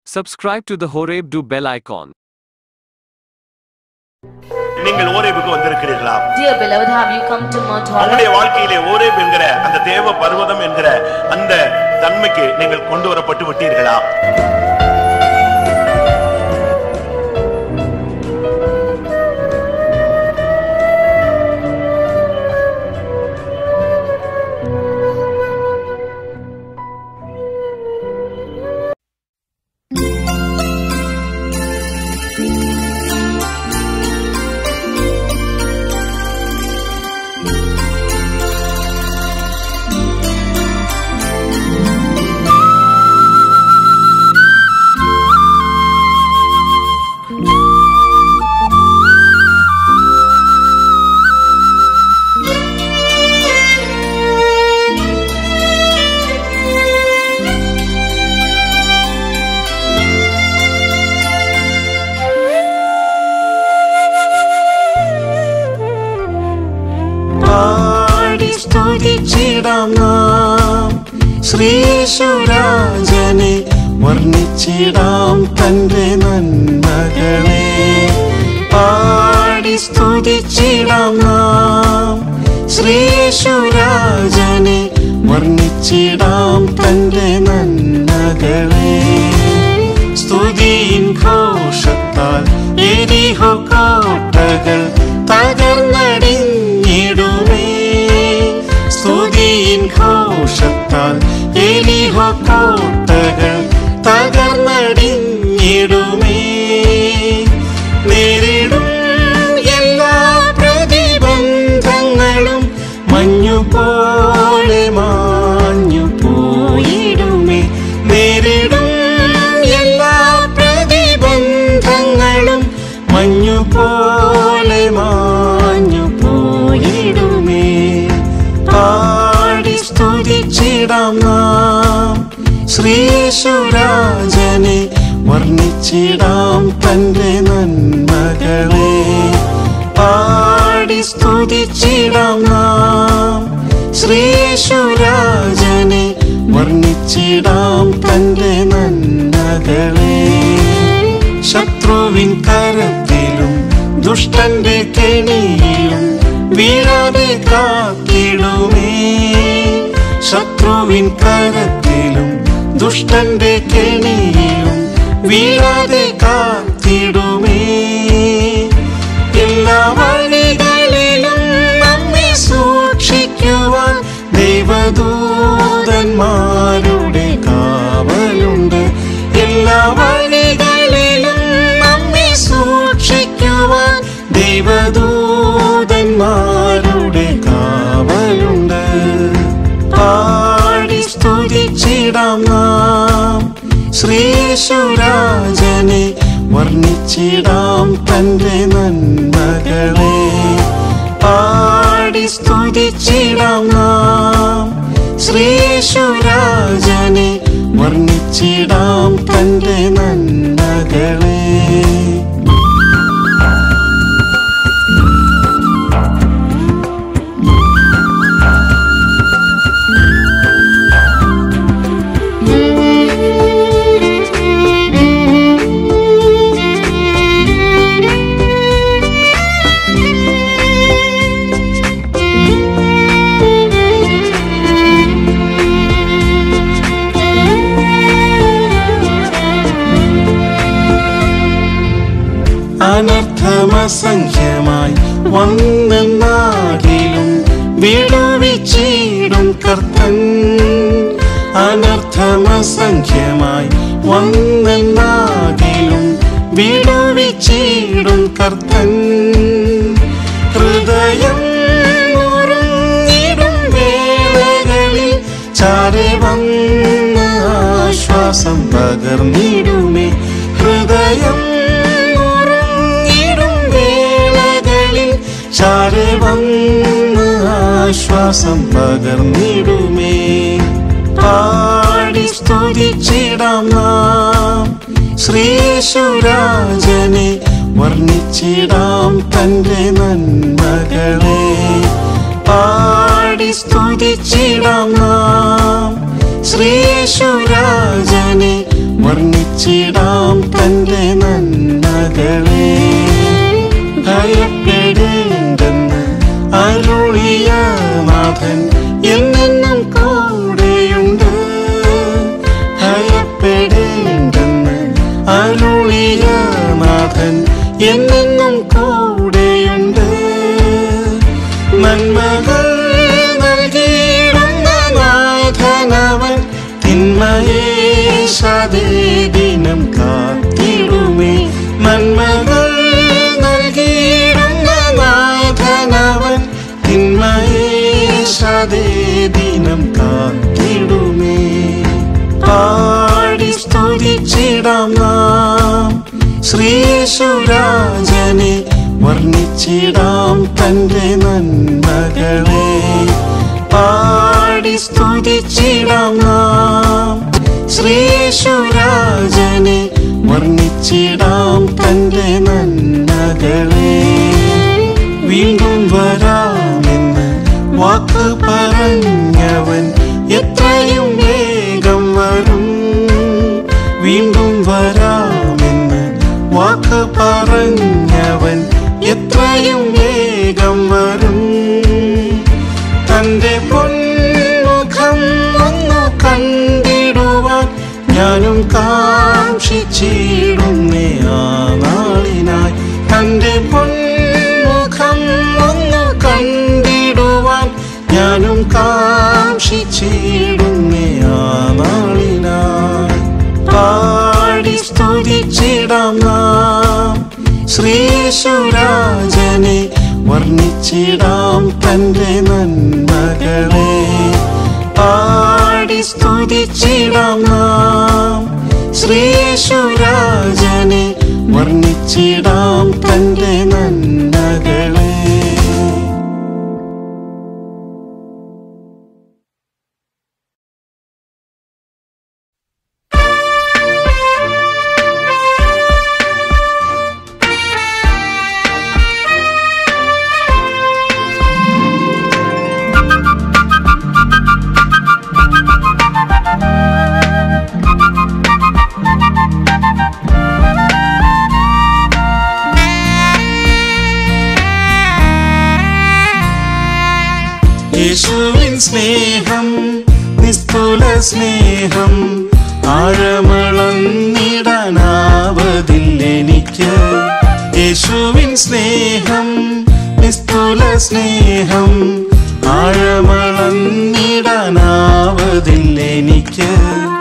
Subscribe to the Horeb do bell icon. நீங்கள் ஓரேபுக்கு வந்திருக்கிறீர்களா Dear beloved, have you come to Mount உங்களுடைய Horeb? வாழ்க்கையிலே ஓரேப் என்கிற அந்த தேவ பர்வதம் என்கிற அந்த தன்மைக்கு நீங்கள் கொண்டு வரப்பட்டு விட்டீர்களா പാടി സ്തുതിച്ചിടാം നാം ശ്രീശുരാജനെ വർണ്ണിച്ചിടാം തന്റെ നന്മകളെ പാടി സ്തുതിച്ചിടാം നാം ശ്രീശുരാജനെ വർണ്ണിച്ചിടാം തന്റെ നന്മകളെ സ്തുതിയിൻ ഘോഷത്താൽ എരിഹോ കോട്ടകൾ തകർന്നടിഞ്ഞിടുമേ സ്തുതിയിൻ ഘോഷത്താൽ എരിഹോ കോട്ടകൾ തകർന്നടിഞ്ഞിടുമേ നേരിടും എല്ലാ പ്രതിബന്ധങ്ങളും മഞ്ഞുപോലെ മാഞ്ഞു പോയിടുമേ നേരിടും എല്ലാ പ്രതിബന്ധങ്ങളും മഞ്ഞുപോലെ മാഞ്ഞു പോയിടുമേ പാടി സ്തുതിച്ചിടാം നാം ശ്രീശുരാജനെ വർണ്ണിച്ചിടാം തന്റെ നന്മകളെ പാടി സ്തുതിച്ചിടാം നാം ശ്രീശുരാജനെ വർണ്ണിച്ചിടാം തന്റെ നന്മകളെ ശത്രുവിൻ കരത്തിലും ദുഷ്ടന്റെ കെണിയിലും വീഴാതെ കാത്തിടുമേ ശത്രുവിൻ കരത്തിലും ദുഷ്ടന്റെ കെണിയിലും വീഴാതെ കാത്തിടുമേ എല്ലാ വഴികളിലും നമ്മെ സൂക്ഷിക്കുവാൻ ദൈവദൂതന്മാരുടെ കാവലുണ്ട് എല്ലാ വഴികളിലും നമ്മെ സൂക്ഷിക്കുവാൻ ദൈവദൂതന്മാരുടെ കാവലുണ്ട് പാടി സ്തുതിച്ചിടാം നാം ശ്രീശുരാജനെ വർണ്ണിച്ചിടാം തന്റെ നന്മകളെ പാടി സ്തുതിച്ചിടാം നാം ശ്രീശുരാജനെ വർണ്ണിച്ചിടാം തന്റെ നന്മകളെ അനർത്ഥമസംഖ്യമായി വന്നെന്നാകിലും വിടുവിച്ചിടും കർത്തൻ അനർത്ഥമസംഖ്യമായി വന്നെന്നാകിലും വിടുവിച്ചിടും കർത്തൻ ഹൃദയം നുറുങ്ങിടും വേളകളിൽ ചാരെ വന്ന് ആശ്വാസം പകർന്നിടുമേ ഹൃദയം നുറുങ്ങിടും വേളകളിൽ ചാരെ വന്ന് ആശ്വാസം പകർന്നിടുമേ പാടി സ്തുതിച്ചിടാം നാം ശ്രീശുരാജനെ വർണ്ണിച്ചിടാം തന്റെ നന്മകളെ പാടി സ്തുതിച്ചിടാം നാം ശ്രീയേശുരാജനെ വർണ്ണിച്ചിടാം തന്റെ നന്മകളെ ഭയപ്പെടേണ്ടെന്ന് അരുളിയ നാഥൻ എന്നെന്നും കൂടെയുണ്ട് ഭയപ്പെടേണ്ടെന്ന് അരുളിയ നാഥൻ എന്നെന്നും കൂടെയുണ്ട് നന്മകൾ നൽകിയിടുന്ന നാഥനവൻ തിന്മയെ ദിനം കാത്തിടുമേ നന്മകൾ നൽകിയിടുന്ന നാഥനവൻ തിന്മയെ ദിനം കാത്തിടുമേ പാടി സ്തുതിച്ചിടാം നാം ശ്രീയേശുരാജനെ വർണ്ണിച്ചിടാം തന്റെ നന്മകളെ പാടി സ്തുതിച്ചിടാം നാം ശ്രീയേശുരാജനെ വർണ്ണിച്ചിടാം തന്റെ നന്മകളെ വീണ്ടും വരാമെന്ന് വാക്ക് പറഞ്ഞവൻ എത്രയും വേഗം വരും വീണ്ടും വരാമെന്ന് വാക്ക് പറഞ്ഞവൻ എത്രയും വേഗം വരും തന്റെ പൊന്മുഖം ഒന്നു കണ്ടിടുവാൻ ഞാനും കാക്ഷിച്ചിടുന്നേ ആ നാളിനായി തന്റെ പൊന്മുഖം ഒന്നു കണ്ടിടുവാൻ ഞാനും കാക്ഷിച്ചിടുന്നേ ആ നാളിനായി പാടി സ്തുതിച്ചിടാം നാം ശ്രീയേശുരാജനെ വർണ്ണിച്ചിടാം തന്റെ നന്മകളെ പാടി സ്തുതിച്ചിടാം നാം ശ്രീയേശുരാജനെ വർണ്ണിച്ചിടാം തന്റെ നന്മകളെ യേശുവിൻ സ്നേഹം നിസ്തുല സ്നേഹം ആഴമളന്നിടനാവതില്ലെനിക്ക് യേശുവിൻ സ്നേഹം നിസ്തുല സ്നേഹം ആഴമളന്നിടനാവതില്ലെനിക്ക്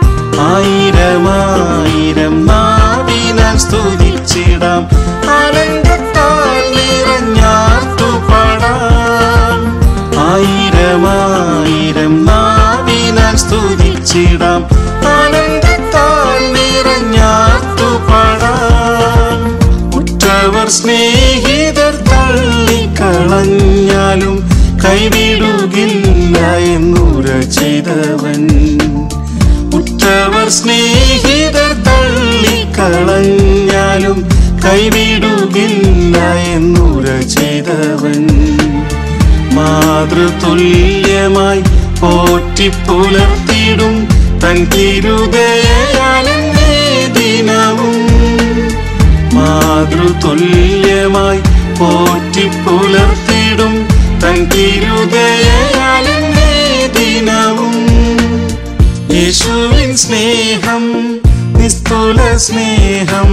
ആയിരമായിരം നാവിനാൽ സ്തുതിച്ചിടാം ആനന്ദത്താൽ നിറഞ്ഞാർത്തു പാടാം ആയിരമായിരം നാവിനാൽ സ്തുതിച്ചിടാം ആനന്ദത്താൽ നിറഞ്ഞാർത്തു പാടാം ഉറ്റവർ സ്നേഹിതർ തള്ളിക്കളഞ്ഞാലും കൈവിടുകില്ല എന്നുര ചെയ്തവൻ ഉറ്റവർ സ്നേഹിതർ തള്ളിക്കളഞ്ഞാലും കൈവിടുകില്ല എന്നുര ചെയ്തവൻ മാതൃതുല്യമായി പോറ്റിപ്പുലർത്തിടും തൻ തിരുതയാലെന്നേ ദിനവും മാതൃതുല്യമായി പോറ്റിപ്പുലർത്തിടും തൻ തിരുതയാലെന്നേ ദിനവും യേശുവിൻ സ്നേഹം നിസ്തുല സ്നേഹം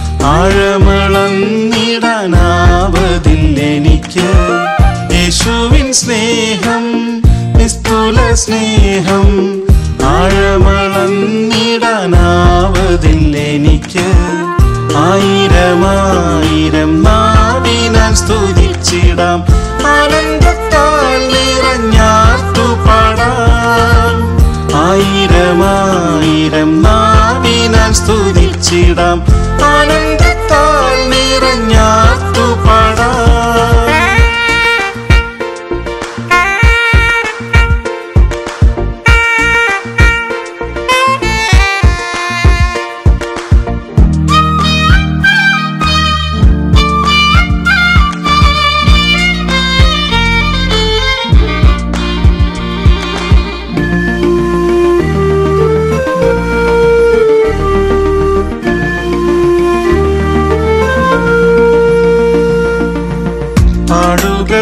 ആഴമളന്നിടാനാവതില്ലെനിക്ക് യേശുവിൻ സ്നേഹം നിസ്തുല സ്നേഹം ആഴമളന്നിടാനാവതില്ലെനിക്ക് ആയിരമായിരം നാവിനാൽ സ്തുതിച്ചിടാം ആനന്ദത്താൽ നിറഞ്ഞാർത്തു പാടാം ആയിരമായിരം നാവിനാൽ സ്തുതിച്ചിടാം ആനന്ദത്താൽ നിറഞ്ഞാർത്തു പാടാം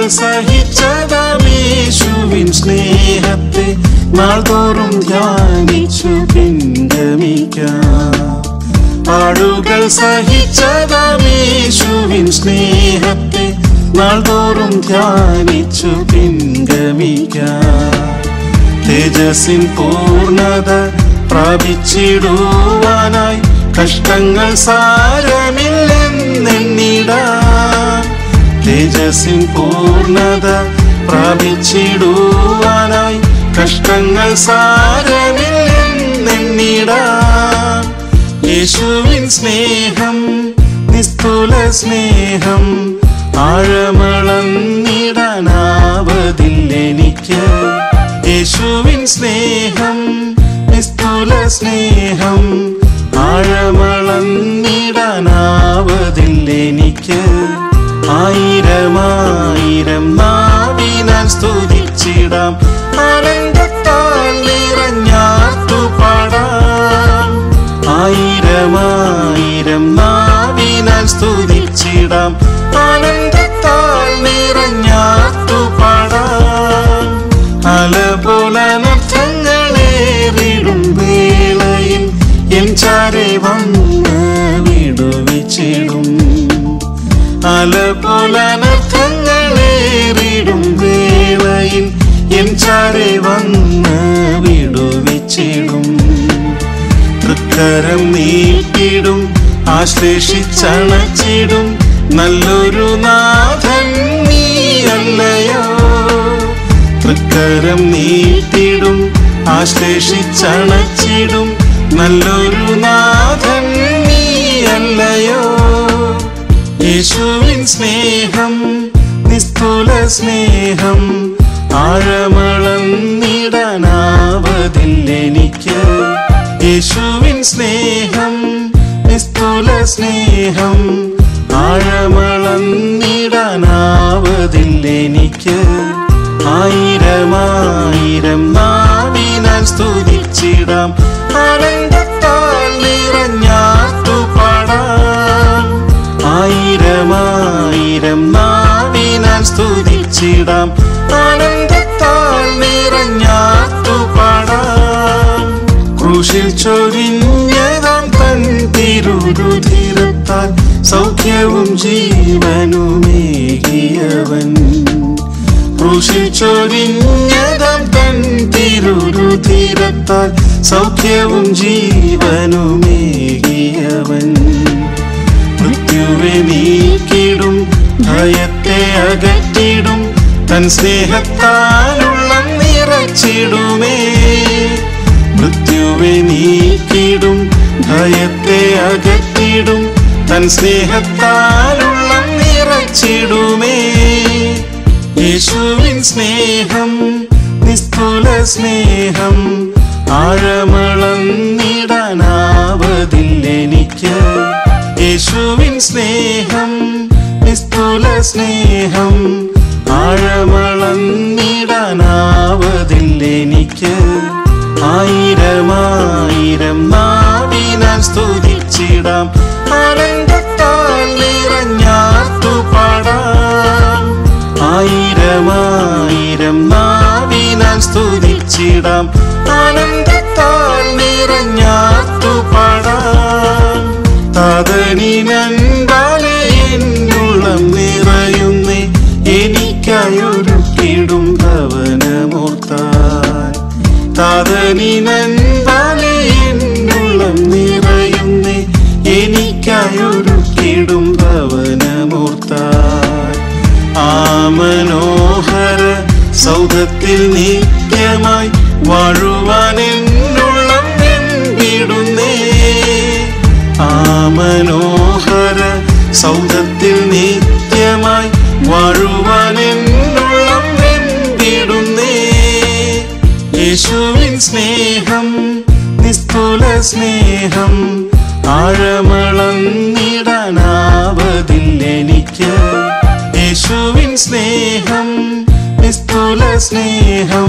സഹിച്ചതാമേശുവിൻ സ്നേഹത്തെ നാൾതോറും ധ്യാനിച്ചു പിൻഗമിക്കാം പാടുകൾ സഹിച്ചതാമേശുവിൻ സ്നേഹത്തെ നാൾതോറും ധ്യാനിച്ചു പിൻഗമിക്കാം തേജസ്സിൻ പൂർണ്ണത പ്രാപിച്ചിടുവാനായി കഷ്ടങ്ങൾ സാരമില്ലെന്നെണ്ണിടാം തേജസ്സിൻ പൂർണ്ണത പ്രാപിച്ചിടുവാനായി കഷ്ടങ്ങൾ സാരമില്ലെന്നെണ്ണിടാം യേശുവിൻ സ്നേഹം നിസ്തുല സ്നേഹം ആഴമളന്നിടാനാവതില്ലെനിക്ക് യേശുവിൻ സ്നേഹം നിസ്തുല സ്നേഹം ആഴമളന്നിടാനാവതില്ലെനിക്ക് ആയിരമായിരം നാവിനാൽ സ്തുതിച്ചിടാം ആനന്ദത്താൽ നിറഞ്ഞാർത്തു പാടാം ആയിരമായിരം നാവിനാൽ സ്തുതിച്ചിടാം ആനന്ദത്താൽ നിറഞ്ഞാർത്തു പാടാം അലപോലനർത്ഥങ്ങളേറിടും വേളയിൽ എൻ ചാരെ വന്ന് വിടുവിച്ചിടും അലപോലനർത്ഥങ്ങളേറിടും വേളയിൽ എൻ ചാരെ വന്ന് വിടുവിച്ചിടും തൃക്കരം നീട്ടിടും ആശ്ലേഷിച്ചണച്ചിടും നല്ലൊരു നാഥൻ നീയല്ലയോ തൃക്കരം നീട്ടിടും ആശ്ലേഷിച്ചണച്ചിടും നല്ലൊരു നാഥൻ നീയല്ലയോ യേശുവിൻ സ്നേഹം നിസ്തുല സ്നേഹം ആഴമളന്നിടാനാവതില്ലെനിക്ക് യേശുവിൻ സ്നേഹം നിസ്തുല സ്നേഹം ആഴമളന്നിടാനാവതില്ലെനിക്ക് ആയിരമായിരം നാവിനാൽ സ്തുതിച്ചിടാം ആനന്ദത്താൽ നിറഞ്ഞാർത്തു പാടാം ആയിരമായിരം നാവിനാൽ സ്തുതിച്ചിടാം ആനന്ദത്താൽ നിറഞ്ഞാർത്തു പാടാം ക്രൂശിൽ ചൊരിഞ്ഞതാം തൻ തിരുരുധിരത്താൽ സൗഖ്യവും ജീവനുമേകിയവൻ ക്രൂശിൽ ചൊരിഞ്ഞതാം തൻ തിരുരുധിരത്താൽ സൗഖ്യവും ജീവനുമേകിയവൻ മൃത്യുവെ നീക്കിടും ഭയത്തെ അകറ്റിടും തൻ സ്നേഹത്താലുള്ള നിറച്ചിടുമേ മൃത്യുവെ നീക്കിടും ഭയത്തെ അകറ്റിടും തൻ സ്നേഹത്താലുള്ള നിറച്ചിടുമേ യേശുവിൻ സ്നേഹം നിസ്തുല സ്നേഹം ആഴമളന്നിടാനാവതില്ലെനിക്ക് യേശുവിൻ സ്നേഹം നിസ്തുല സ്നേഹം ആഴമളന്നിടാനാവതില്ലെനിക്ക് ആയിരമായിരം നാവിനാൽ സ്തുതിച്ചിടാം ആനന്ദത്താൽ നിറഞ്ഞാർത്തു പാടാം ആയിരമായിരം നാവിനാൽ സ്തുതിച്ചിടാം ആനന്ദത്താൽ നിറഞ്ഞാർത്തു പാടാം താതനിനൻപാലെ എന്നുള്ളം നിറയുന്നേ എനിക്കായൊരുക്കിടും ഭവനമോർത്താൻ താതനിനൻപാലെ എന്നുള്ളം നിറയുന്നേ എനിക്കായൊരുക്കിടും ഭവനമോർത്താൻ ആ മനോഹര സൗധത്തിൽ നിത്യമായി വാഴുവാൻ എന്നുള്ളം വെമ്പിടുന്നേ ആ മനോഹര സൗധത്തിൽ നിത്യമായി വാഴുവാൻ എന്നുള്ളം വെമ്പിടുന്നേ യേശുവിൻ സ്നേഹം നിസ്തുല സ്നേഹം ആഴമളന്നിടാനാവതില്ലെനിക്ക് യേശുവിൻ സ്നേഹം നിസ്തുല സ്നേഹം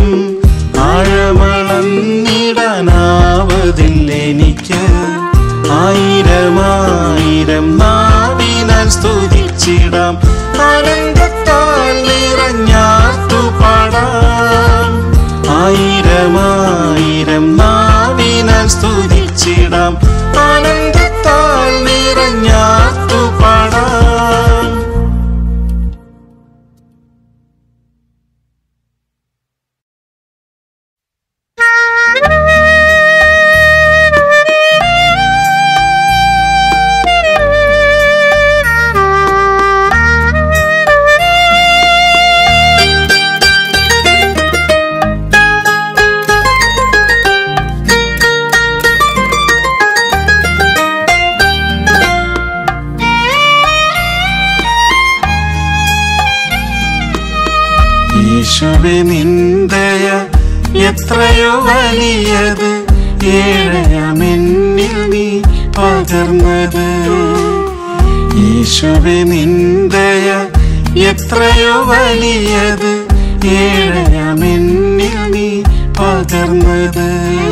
ആഴമളന്നിടാനാവതില്ലെനിക്ക് ആയിരമായിരം നാവിനാൽ സ്തുതിച്ചിടാം ആനന്ദത്താൽ നിറഞ്ഞ യേശുവെ നിന്ദയ എത്രയോ വലിയത് ഏഴയമെന്നിൽ നീ പകർന്നത് യേശുവെ നിന്ദയ എത്രയോ വലിയത് ഏഴയമെന്നിൽ നീ പകർന്നത്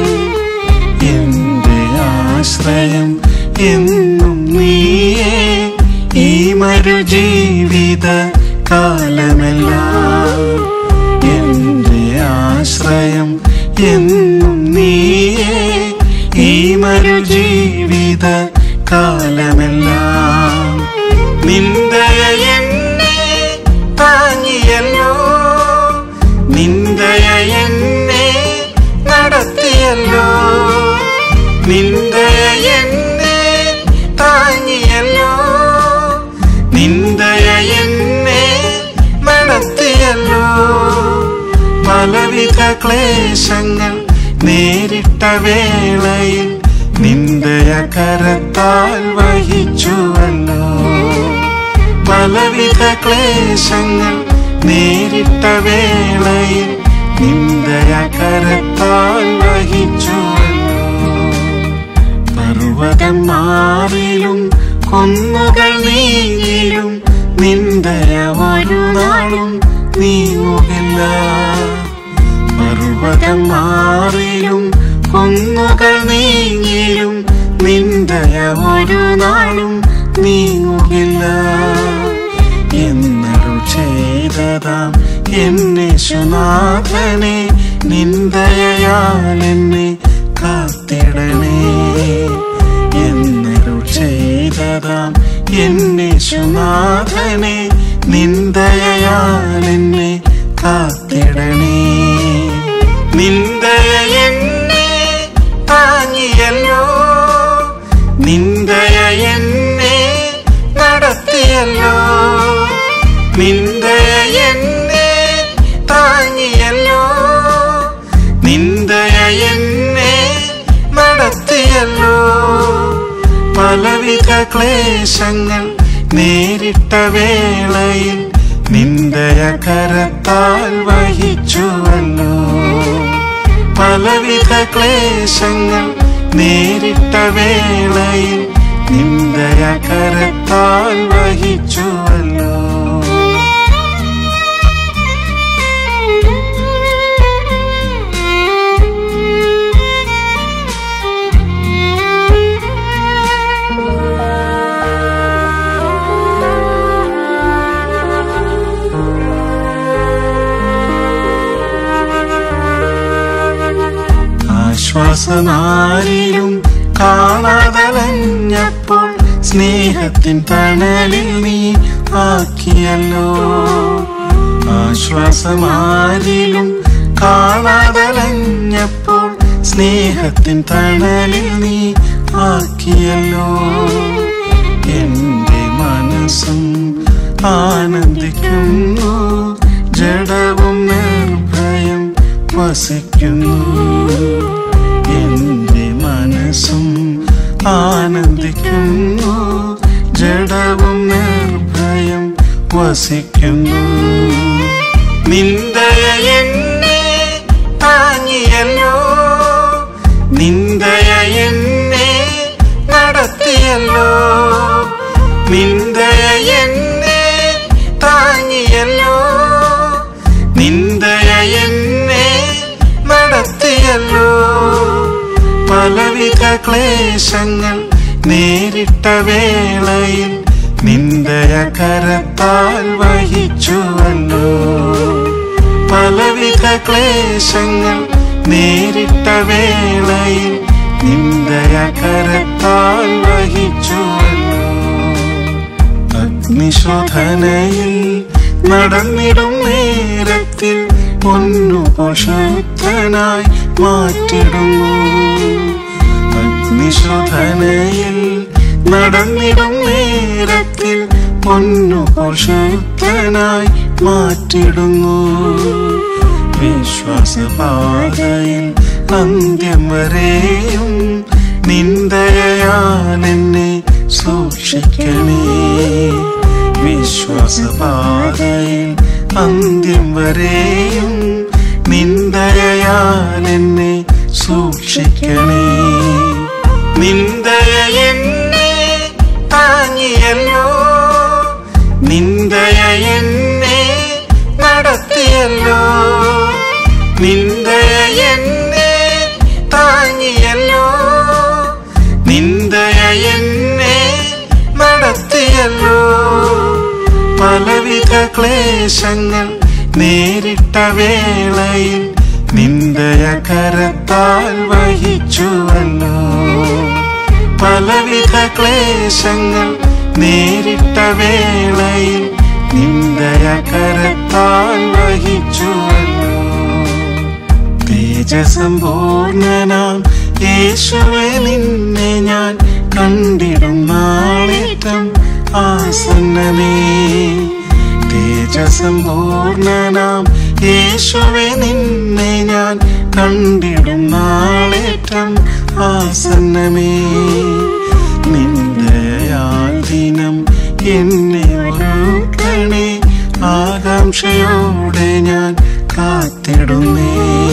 എന്റെ ആശ്രയം എന്നും നീയേ ഈ മരു ജീവിത കാലമെല്ലാം എന്റെ ആശ്രയം എന്നും നീയേ ഈ മരു ജീവിത കാലമെല്ലാം നിന്ദയ എന്നെ താങ്ങിയല്ലോ നിന്ദയ എന്നെ നടത്തിയല്ലോ നിന്ദയ എന്നെ താങ്ങിയല്ലോ നിന്ദയ എന്നെ നടത്തിയല്ലോ പലവിധ ക്ലേശങ്ങൾ നേരിട്ട വേളയിൽ നിന്ദയ കരത്താൽ വഹിച്ചുവല്ലോ പലവിധ ക്ലേശങ്ങൾ നേരിട്ട വേളയിൽ നിന്ദയ കരത്താൽ വഹിച്ചുവല്ലോ പർവ്വതം മാറിലും കൊന്നുകൾ നീങ്ങിലും നിന്ദയ ഒരു നാളും നീങ്ങുകില്ല പർവ്വതം മാറിലും കൊന്നുകൾ നീങ്ങിലും നിന്ദയ ഒരു നാളും നീങ്ങുകില്ല എന്നരുൾ ചെയ്തതാം എന്നെ സുനാഥനെ നിന്ദയാൽ എന്നെ കാത്തിടണേ എന്നരുൾ ചെയ്തതാം എന്നെ സുനാഥനെ നിന്ദയാൽ എന്നെ കാത്തിടണേ നിന്ദയ എന്നെ താങ്ങിയല്ലോ നിന്ദയ എന്നെ നടത്തിയല്ലോ നിന്ദയ എന്നെ താങ്ങിയല്ലോ നിന്ദയ എന്നെ നടത്തിയല്ലോ പലവിധ ക്ലേശങ്ങൾ നേരിട്ട വേളയിൽ നിന്ദയ കരത്താൽ വഹിച്ചുവല്ലോ പലവിധ ക്ലേശങ്ങൾ നേരിട്ട വേളയിൽ നിന്ദയ കരത്താൽ വഹിച്ചുവല്ലോ ആശ്വാസമാരിലും കാണാതലഞ്ഞപ്പോൾ സ്നേഹത്തിൻ തണലിൽ നീ ആക്കിയല്ലോ ആശ്വാസമാരിലും കാണാതലഞ്ഞപ്പോൾ സ്നേഹത്തിൻ തണലിൽ നീ ആക്കിയല്ലോ എന്റെ മനസ്സും ആനന്ദിക്കുന്നു ജഡവും നിർഭയം വസിക്കുന്നു എന്റെ മനസ്സും ആനന്ദിക്കുന്നു ജഡവും നിർഭയം വസിക്കുന്നു നിന്ദയ എന്നെ താങ്ങിയല്ലോ നിന്ദയ എന്നെ നടത്തിയല്ലോ നിന്ദയ എന്നെ താങ്ങിയല്ലോ നിന്ദയ എന്നെ നടത്തിയല്ലോ പലവിധ ക്ലേശങ്ങൾ നേരിട്ട വേളയിൽ നിന്ദയ കരത്താൽ വഹിച്ചുവല്ലോ പലവിധ ക്ലേശങ്ങൾ നേരിട്ട വേളയിൽ നിന്ദയ കരത്താൽ വഹിച്ചുവല്ലോ അഗ്നിശോധനയിൽ നടന്നിടും നേരത്തിൽ പൊന്നു ശക്തനായി മാറ്റിടുന്നു അഗ്നിശോധനയിൽ നടന്നിടും നേരത്തിൽ പൊന്നു ശക്തനായി മാറ്റിടുന്നു വിശ്വാസപാതയിൽ അന്ത്യം വരെയും നിന്ദയാൽ എന്നെ സൂക്ഷിക്കണേ വിശ്വാസപാതയിൽ അന്ത്യം വരെയും നിന്ദയാൽ എന്നെ സൂക്ഷിക്കണേ നിന്ദയ എന്നെ താങ്ങിയല്ലോ നിന്ദയ എന്നെ നടത്തിയല്ലോ നിന്ദയ എന്നെ താങ്ങിയല്ലോ നിന്ദയ എന്നെ നടത്തിയല്ലോ പലവിധ ക്ലേശങ്ങൾ നേരിട്ട വേളയിൽ നിന്ദയ കരത്താൽ വഹിച്ചുവല്ലോ പലവിധ ക്ലേശങ്ങൾ നേരിട്ട വേളയിൽ നിന്ദയ കരത്താൽ വഹിച്ചുവല്ലോ തേജസമ്പൂർണനാം യേശുവെ നിന്നെ ഞാൻ കണ്ടിടും നാളേറ്റം ആസന്നമേ തേജസമ്പൂർണനാം യേശുവെ നിന്നെ ഞാൻ കണ്ടിടും നാളേറ്റം ആസന്നമേ നിന്ദയാൽ ദിനം എന്നെ ഒരുക്കണേ ആകാംക്ഷയോടെ ഞാൻ കാത്തിടുന്നേ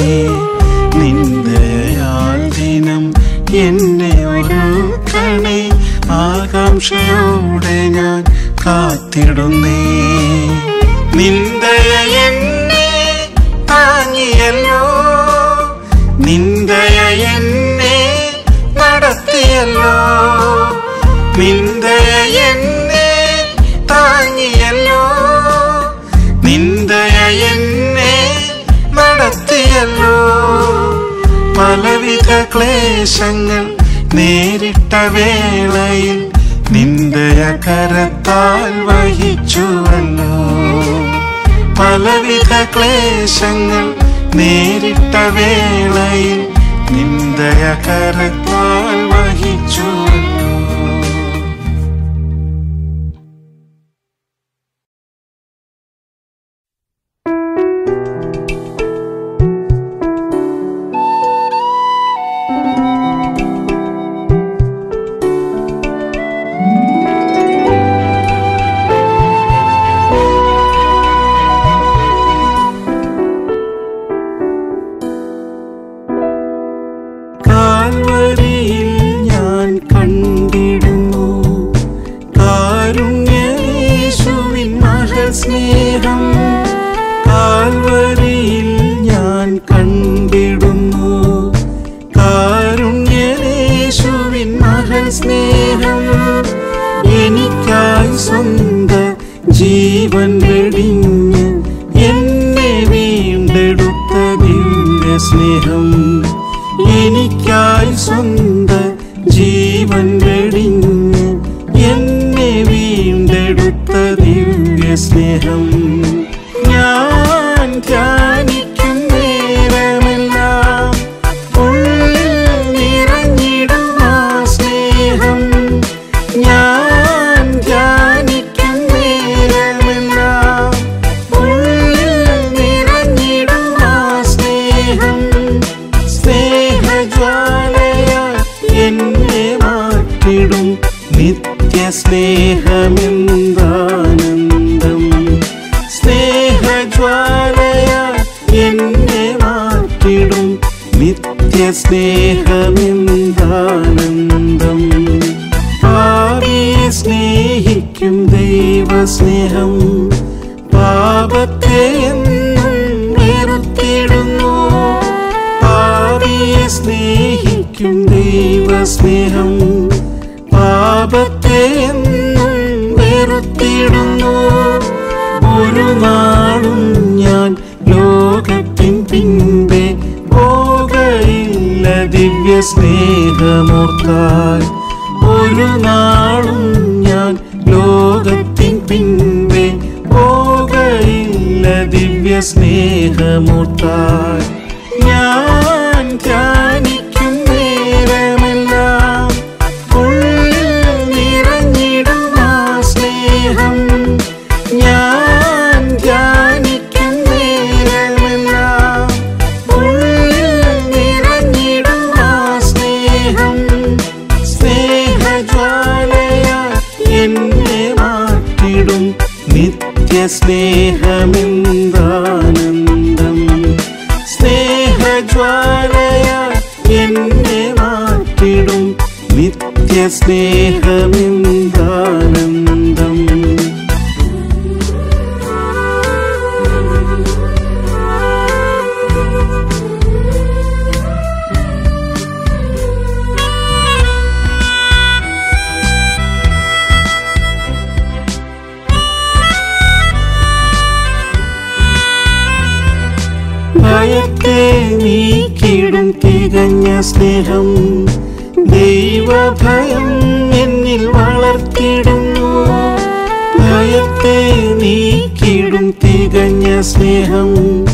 നിന്ദയാൽ ദിനം എന്നെ ഒരുക്കണേ ആകാംക്ഷയോടെ ഞാൻ കാത്തിടുന്നേ നിന്ദയ എന്നെ താങ്ങിയല്ലോ നിന്ദയ എന്നെ നടത്തിയല്ലോ നിന്ദയ എന്നെ താങ്ങിയല്ലോ നിന്ദയ എന്നെ നടത്തിയല്ലോ പലവിധ ക്ലേശങ്ങൾ നേരിട്ട വേളയിൽ നിന്ദയ കരത്താൽ വഹിച്ചുവല്ലോ പലവിധ ക്ലേശങ്ങൾ നേരിട്ട വേളയിൽ നിന്ദയ കരത്താൽ വഹിച്ചുവല്ലോ കാൽവരിയിൽ ഞാൻ കണ്ടിടുന്നു കാരുണ്യേശുവിൻ മഹസ്നേഹം കാൽവരിയിൽ ഞാൻ കണ്ടിടുന്നു കാരുണ്യേശുവിൻ മഹസ്നേഹം എനിക്കായി സ്വന്ത ജീവൻ വെടിഞ്ഞ് എന്നെ വീണ്ടെടുത്ത ദിവ്യ സ്നേഹം എനിക്കായി സ്വന്ത ജീവൻ വെടിഞ്ഞ് എന്നെ വീണ്ടെടുത്ത ദിവ്യ സ്നേഹം ഞാൻ ധ്യാനിക്കും നേരമെല്ലാം ഉള്ളിൽ നിറഞ്ഞിടും ആ സ്നേഹം ഞാൻ ധ്യാനിക്കും നേരമെല്ലാം ഉള്ളിൽ നിറഞ്ഞിടും ആ സ്നേഹം സ്നേഹജ്വാലയാൽ എന്നെ മാറ്റിടും നിത്യ സ്നേഹമെന്താനന്ദം സ്നേഹജ്വാലയാൽ എന്നെ മാറ്റിടും നിത്യ സ്നേഹമെന്താനന്ദം പാപിയെ സ്നേഹിക്കും ദൈവസ്നേഹം പാപത്തെ എന്നും വെറുത്തിടുന്നു പാപിയെ സ്നേഹിക്കും ദൈവസ്നേഹം പാപത്തെ എന്നും വെറുത്തിടുന്നു ഒരു നാളും ഞാൻ ലോകത്തിൻ പിൻപേ പോകയില്ല ദിവ്യ സ്നേഹമോർത്താൽ ഒരു നാളും ഞാൻ ലോകത്തിൻ പിൻപേ പോകയില്ല ദിവ്യ സ്നേഹമോർത്താൽ ഞാൻ ധ്യാനിക്കും നേരമെല്ലാം ഉള്ളിൽ നിറഞ്ഞിടും ആ സ്നേഹം ഞാൻ ധ്യാനിക്കും നേരമെല്ലാം ഉള്ളിൽ നിറഞ്ഞിടും ആ സ്നേഹം സ്നേഹജ്വാലയാൽ എന്നെ മാറ്റിടും നിത്യ സ്നേഹമെന്താനന്ദം ജ്വാലയാൽ എന്നെ മാറ്റിടും നിത്യ സ്നേഹമെന്താനന്ദം ഭയത്തെ നീക്കിടും തികഞ്ഞ സ്നേഹം ദൈവഭയം എന്നിൽ വളർത്തിടുന്നു ഭയത്തെ നീക്കിടും തികഞ്ഞ സ്നേഹം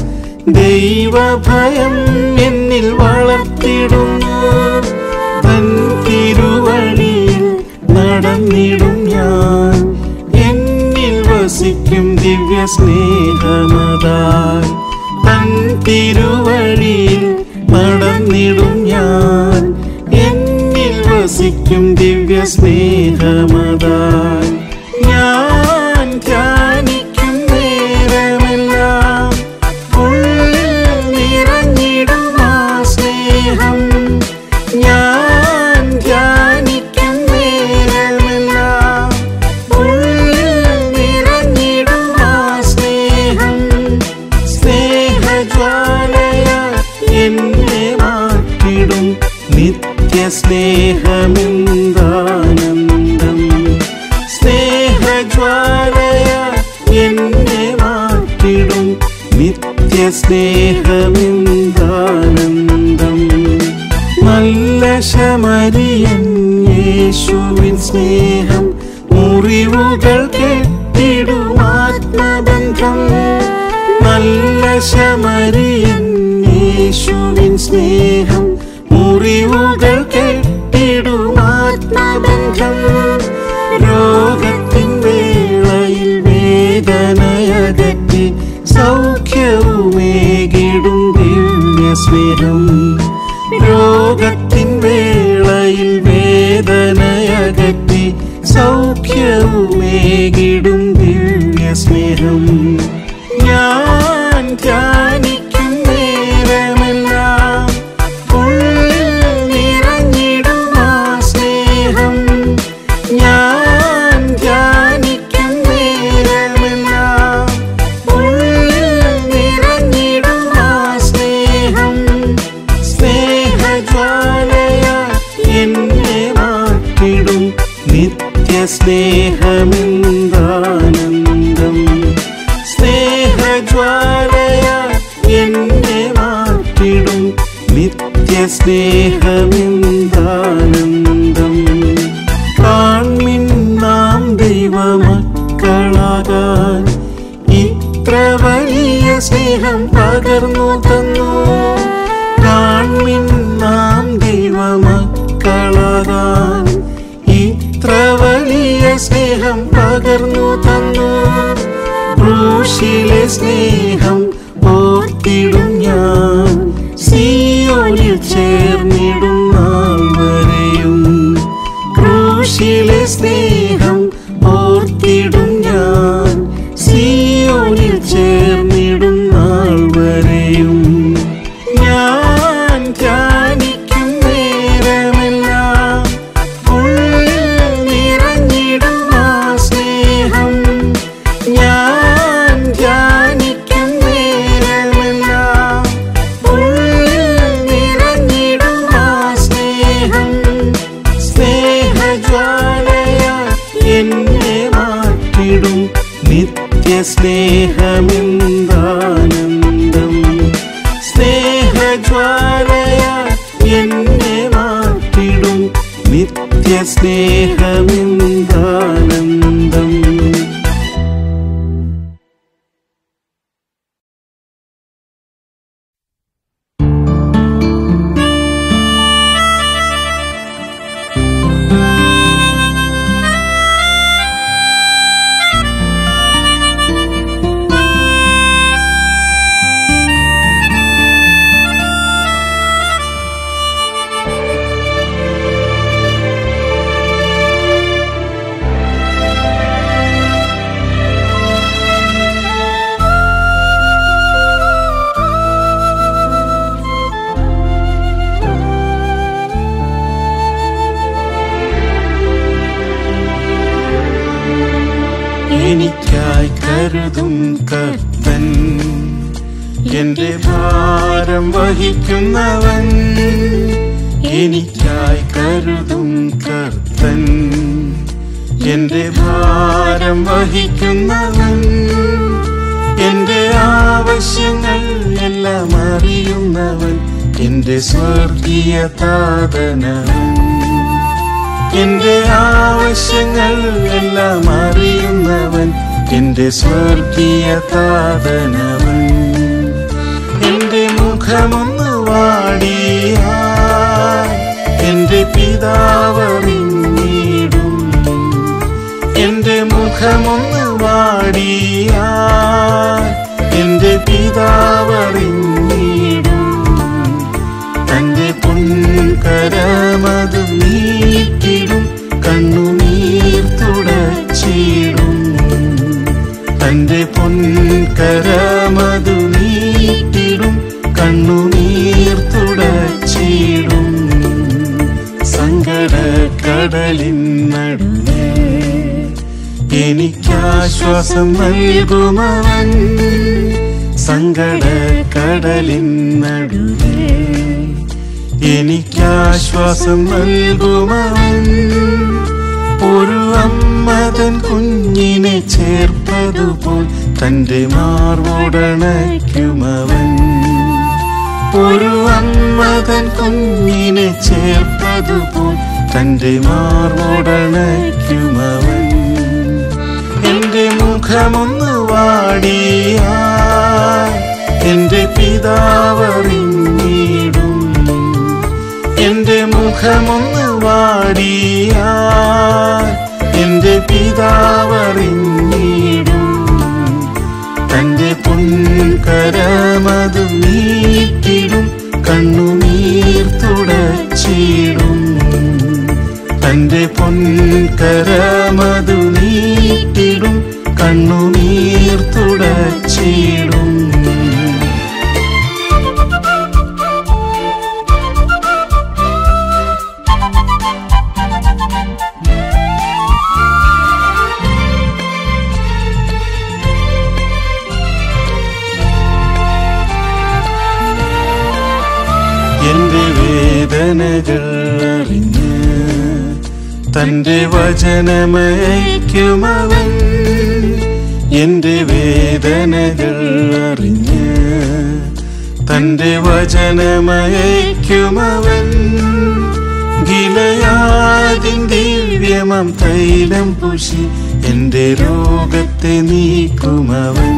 ദൈവഭയം എന്നിൽ വളർത്തിടുന്നു തൻ തിരുവഴിയിൽ നടന്നിടും ഞാൻ എന്നിൽ വസിക്കും ദിവ്യ സ്നേഹമതായി തൻ തിരുവഴിയിൽ നടന്നിടും ഞാൻ എന്നിൽ വസിക്കും ദിവ്യ സ്നേഹമതായി ഞാൻ ധ്യാനിക്കും നേരമെല്ലാം ഉള്ളിൽ നിറഞ്ഞിടും ആ സ്നേഹം ഞാൻ ധ്യാനിക്കും നേരമെല്ലാം ഉള്ളിൽ നിറഞ്ഞിടും ആ സ്നേഹം സ്നേഹജ്വാലയാൽ എന്നെ മാറ്റിടും നിത്യ സ്നേഹമെന്താനന്ദം സ്നേഹജ്വാലയാൽ എന്നെ മാറ്റിടും നിത്യ സ്നേഹമെന്താനന്ദം നല്ല ശമരിയൻ യേശുവിൻ സ്നേഹം മുറിവുകൾ കെട്ടിടും ആത്മബന്ധം നല്ല ശമരിയൻ യേശുവിൻ സ്നേഹം മുറിവുകൾ കെട്ടിടും ആത്മബന്ധം രോഗത്തിൻ വേളയിൽ വേദനയകറ്റി സൗഖ്യവുമേകിടും ദിവ്യ സ്നേഹം രോഗത്തിൻ വേളയിൽ വേദനയകറ്റി സൗഖ്യവുമേകിടും ദിവ്യ സ്നേഹം ഞാൻ ധ്യാനിക്കും നേരമെല്ലാം ഉള്ളിൽ നിറഞ്ഞിടും ആ സ്നേഹം ഞാൻ ധ്യാനിക്കും നേരമെല്ലാം ഉള്ളിൽ നിറഞ്ഞിടും ആ സ്നേഹം സ്നേഹജ്വാലയാൽ എന്നെ മാറ്റിടും നിത്യ സ്നേഹമെന്താനന്ദം സ്നേഹജ്വാലയാൽ എന്നെ മാറ്റിടും നിത്യ സ്നേഹമെന്താനന്ദം കാൺമിൻ നാം ദൈവമക്കളാകാൻ ഇത്ര വലിയ സ്നേഹം പകർന്നു തന്നു കാൺമിൻ നാം ദൈവമക്കളാകാൻ ഇത്ര വലിയ സ്നേഹം പകർന്നു തന്നു ക്രൂശിലെ സ്നേഹം ഓർത്തിടും ഞാൻ സിയോനിൽ ചേർന്നിടും നാൾ വരെയും ക്രൂശിലെ സ്നേഹം ഓർത്തിടും ഞാൻ സിയോനിൽ ചേർന്നിടും നാൾ വരെയും ഞാൻ ധ്യാനിക്കും നേരമെല്ലാം ഉള്ളിൽ നിറഞ്ഞിടും ആ സ്നേഹം ഞാൻ ധ്യാനിക്കും നേരമെല്ലാം ഉള്ളിൽ നിറഞ്ഞിടും ആ സ്നേഹം സ്നേഹജ്വാലയാൽ എന്നെ മാറ്റിടും നിത്യ സ്നേഹമെന്താനന്ദം സ്നേഹജ്വാലയാൽ എന്നെ മാറ്റിടും നിത്യ സ്നേഹമെന്താനന്ദം കരുതും കർത്തൻ എന്റെ ഭാരം വഹിക്കുന്നവൻ എനിക്കായി കരുതും കർത്തൻ എന്റെ ഭാരം വഹിക്കുന്നവൻ എന്റെ ആവശ്യങ്ങൾ എല്ലാം അറിയുന്നവൻ എന്റെ സ്വർഗീയ താതനവൻ എന്റെ ആവശ്യങ്ങൾ എല്ലാം അറിയുന്നവൻ എന്റെ സ്വർഗീയ താതനവൻ എന്റെ മുഖമൊന്ന് വാടിയാ എന്റെ പിതാവറിഞ്ഞിടും എന്റെ മുഖമൊന്ന് വാടിയാ എന്റെ പിതാവറിഞ്ഞിടും തന്റെ പൊൻകരമത് നീട്ടിടും കണ്ണുനീർ തുടച്ചിടും തന്റെ പൊൻകരമതു നീട്ടിടും കണ്ണുനീർ തുടച്ചിടും സങ്കടക്കടലിൻ നടുവേ എനിക്കാശ്വാസം നൽകുമവൻ സങ്കടക്കടലിൻ നടുവേ എനിക്കാശ്വാസം നൽകുമവൻ ഒരു അമ്മതൻ കുഞ്ഞിനെ ചേർപ്പതുപോൽ തന്റെ മാർവോടണയ്ക്കുമവൻ ഒരു അമ്മതൻ കുഞ്ഞിനെ ചേർപ്പതുപോൽ തന്റെ മാർവോടണയ്ക്കുമവൻ എന്റെ മുഖമൊന്ന് വാടിയാ എന്റെ പിതാവറിഞ്ഞിടും എന്റെ മുഖമൊന്ന് വാടിയാ എന്റെ പിതാവറിഞ്ഞിടും തന്റെ പൊൻകരമതു നീട്ടിടും കണ്ണുനീർ തുടച്ചിടും തന്റെ പൊൻകരമതു നീട്ടിടും കണ്ണുനീർ തുടച്ചിടും എന്റെ വേദനകൾ അറിഞ്ഞ് തന്റെ വചനമയക്കുമവൻ എന്റെ വേദനകൾ അറിഞ്ഞ് തന്റെ വചനമയക്കുമവൻ ഗിലയാദിൻ ദിവ്യമം തൈലം പുഷി എന്റെ രോഗത്തെ നീക്കുമവൻ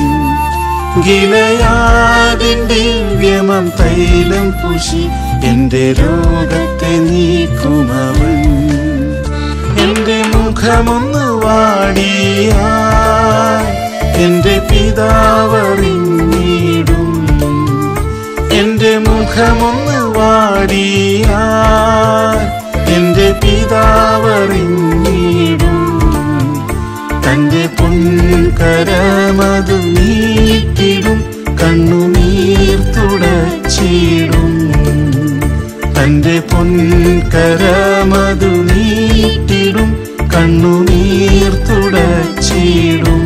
ഗിലയാദിൻ ദിവ്യമം തൈലം പുഷി എന്റെ രോഗത്തെ നീക്കുമവൻ എന്റെ മുഖമൊന്ന് വാടിയാ എന്റെ പിതാവറിഞ്ഞിടും എന്റെ മുഖമൊന്ന് വാടിയാ എന്റെ പിതാവറിഞ്ഞിടും തന്റെ പൊൻകരമതു നീട്ടിടും കണ്ണുനീർ തുടച്ചിടും തന്റെ പൊൻകരമതു നീട്ടിടും കണ്ണുനീർ തുടച്ചിടും